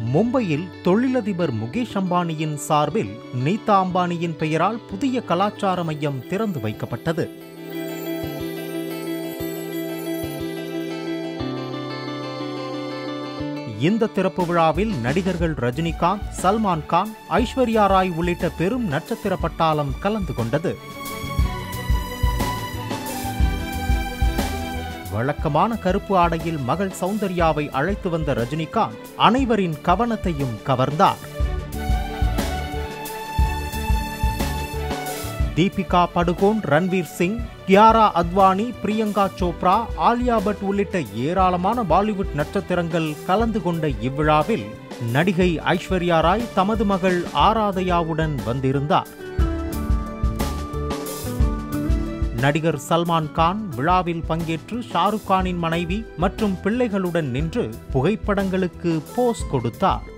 மும்பையில் தொழிலதிபர் முகேஷ் அம்பானியின் சார்பில் நீதா அம்பானியின் பெயரால் புதிய கலாச்சார மையம் திறந்து வைக்கப்பட்டது இந்த திறப்பு விழாவில் நடிகர்கள் ரஜினிகாந்த் சல்மான் கான் ஐஸ்வர்யா ராய் உள்ளிட்ட பெரும் நட்சத்திர பட்டாளம் கலந்து கொண்டது வழக்கமான கருப்பு ஆடையில் மகள் சௌந்தர்யாவை அழைத்து வந்த ரஜினிகாந்த் அனைவரின் கவனத்தையும் கவர்ந்தார் தீபிகா படுகோன் ரன்வீர் சிங் கியாரா அத்வானி பிரியங்கா சோப்ரா ஆலியா பட் உள்ளிட்ட ஏராளமான பாலிவுட் நட்சத்திரங்கள் கலந்து கொண்ட இவ்விழாவில் நடிகை ஐஸ்வர்யா ராய் தமது மகள் ஆராதயாவுடன் வந்திருந்தார் நடிகர் சல்மான் கான் விழாவில் பங்கேற்று ஷாருக் கானின் மனைவி மற்றும் பிள்ளைகளுடன் நின்று புகைப்படங்களுக்கு போஸ் கொடுத்தார்